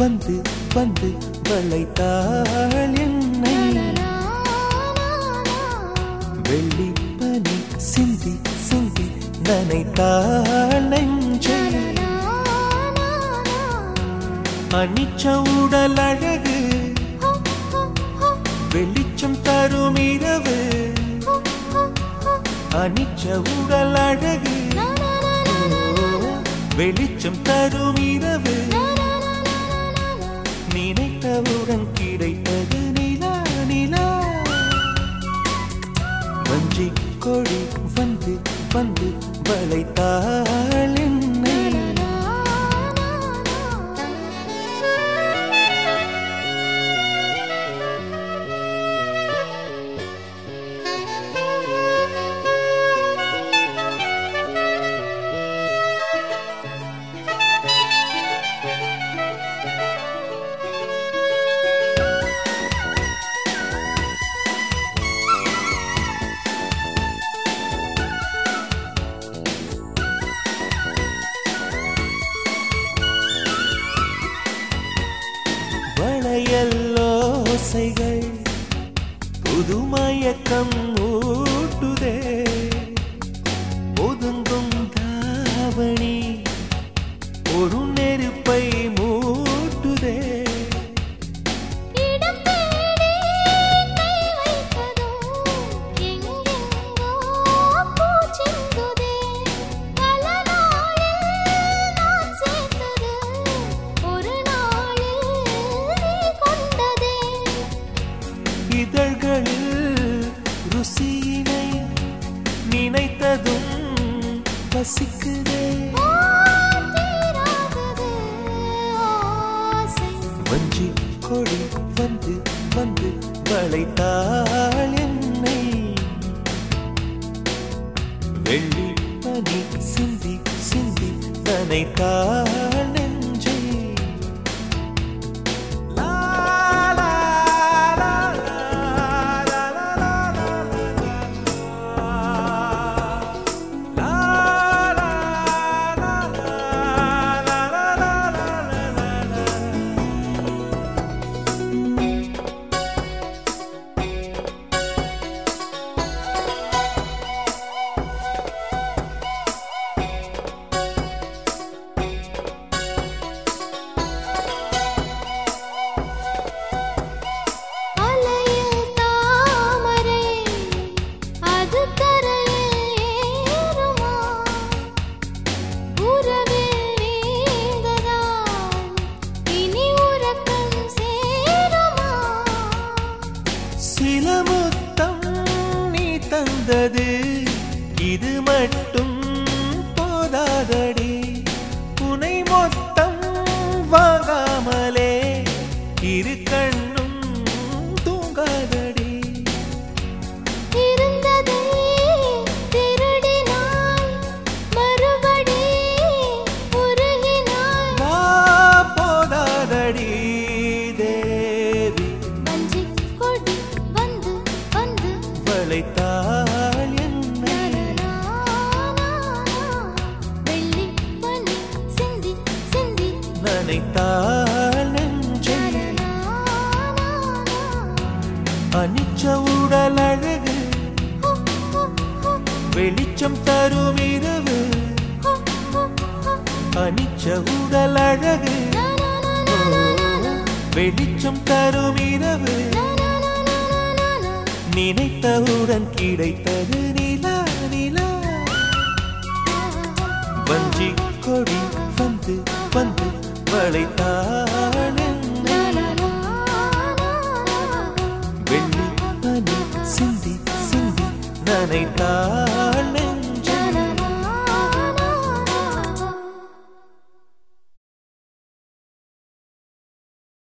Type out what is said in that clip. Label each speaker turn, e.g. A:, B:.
A: வந்து வந்து வளைத்தாள் என்னை வெள்ளி பனி சிந்தி சிந்தி நனைத்தாள் நெஞ்சை அனிச்ச உடல் அழகு வெளிச்சம் தரும் இரவு அனிச்ச உடல் அழகு வெளிச்சம் தரும் இரவு நினைத்தவுடன் கிடைத்தது நிலா நிலா வஞ்சி கொடி வந்து வந்து வளைத்தாள் என்னை வளையல்லோசைகள் புதுமயக்கம் ஊட்டுதே ஒதுங்கும் தாவணி ஒரு நெருப்பை மூட்டுதே
B: இடம் தேடி கை வைத்ததோ எங்கெங்கோ பூச்சிந்துதே பல நாளில் நான் சேர்த்தது ஒரு நாளில் நீ கொண்டதே
A: இதழ்களில் ருசியினை நினைத்ததும் பசிக்குதே
B: ஓ தீராதது ஆசை
A: வஞ்சி கொடி வந்து வந்து வளைத்தாள் என்னை வெள்ளி பனி சிந்தி சிந்தி நனைத்தாள் நெஞ்சை லா, லா, லா, லா, லா, லா, லா, லா, லா, லா, லா, லா, லா, லா.
B: அலையில் தாமரை அது கரையில் ஏறுமா உறவில் நீங்கதான் இனி உறக்கம் சேருமா
A: சில முத்தம் நீ தந்தது இது மட்டும் போதாதடி புனை மொத்தம் வாங்காமலே இரு கண்ணும் தூங்காதடி
B: இருந்ததை திருடினாய் மறுபடி உருகினாய்
A: வா போதாதடி தேவி
B: வஞ்சிக் கொடி வந்து வந்து
A: வளைத்தாள் என்னை
B: வெள்ளி பனி சிந்தி சிந்தி
A: நனைத்தாள் நெஞ்சை அனிச்ச உடல் அழகு வெளிச்சம் தரும் இரவு அனிச்ச உடல் அழகு வெளிச்சம் தரும் இரவு நினைத்தவுடன் கிடைத்தது நிலா நிலா வஞ்சி கொடி வந்து வந்து வளைத்தாள் என்னை. வெள்ளி பனி சிந்தி சிந்தி நனைத்தாள்